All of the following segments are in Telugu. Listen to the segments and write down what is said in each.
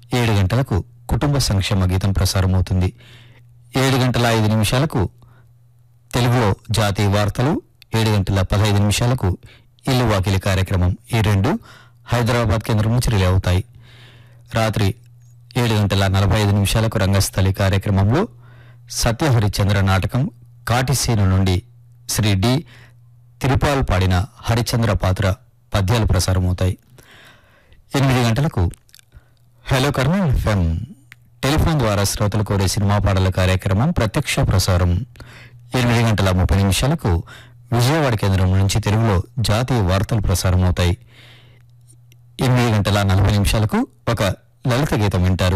ఏడు గంటలకు కుటుంబ సంక్షేమ గీతం ప్రసారమవుతుంది ఏడు గంటల ఐదు నిమిషాలకు తెలుగులో జాతీయ వార్తలు ఏడు గంటల పదహైదు నిమిషాలకు ఇల్లు వాకిలి కార్యక్రమం ఈ రెండు హైదరాబాద్ కేంద్రం నుంచి రిలే అవుతాయి రాత్రి ఏడు గంటల నలభై ఐదు నిమిషాలకు రంగస్థలి కార్యక్రమంలో సత్యహరిచంద్ర నాటకం కాటిసీను నుండి శ్రీ డి తిరుపాల్ పాడిన హరిచంద్ర పాత్ర పద్యాలు ప్రసారమవుతాయి ఎనిమిది గంటలకు హలో కర్నూల్ ఎఫ్ఎం టెలిఫోన్ ద్వారా శ్రోతలు కోరే సినిమా పాటల కార్యక్రమం ప్రత్యక్ష ప్రసారం ఎనిమిది గంటల ముప్పై నిమిషాలకు విజయవాడ కేంద్రం నుంచి తెలుగులో జాతీయ వార్తలు ప్రసారమవుతాయి ఎనిమిది గంటల నలభై నిమిషాలకు ఒక లలిత గీతం వింటారు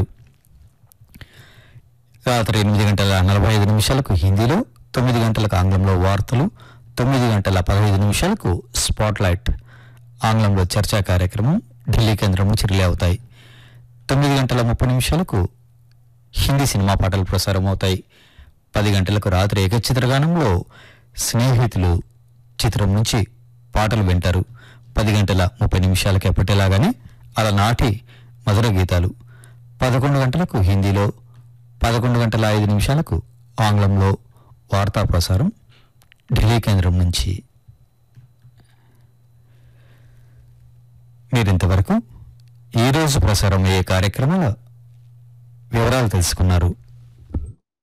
రాత్రి ఎనిమిది గంటల నలభై ఐదు నిమిషాలకు హిందీలో తొమ్మిది గంటలకు ఆంగ్లంలో వార్తలు తొమ్మిది గంటల పదహైదు నిమిషాలకు స్పాట్ లైట్ ఆంగ్లంలో చర్చా కార్యక్రమం ఢిల్లీ కేంద్రం నుంచి రిలే అవుతాయి తొమ్మిది గంటల ముప్పై నిమిషాలకు హిందీ సినిమా పాటలు ప్రసారం అవుతాయి పది గంటలకు రాత్రి ఏకచిత్రగానంలో స్నేహితులు చిత్రం నుంచి పాటలు వింటారు పది గంటల ముప్పై నిమిషాలకు ఎప్పటిలాగానే అలనాటి మధుర గీతాలు పదకొండు గంటలకు హిందీలో పదకొండు గంటల ఐదు నిమిషాలకు ఆంగ్లంలో వార్తా ప్రసారం ఢిల్లీ కేంద్రం నుంచి మీరింతవరకు ఈరోజు ప్రసారం అయ్యే కార్యక్రమాల వివరాలు తెలుసుకున్నారు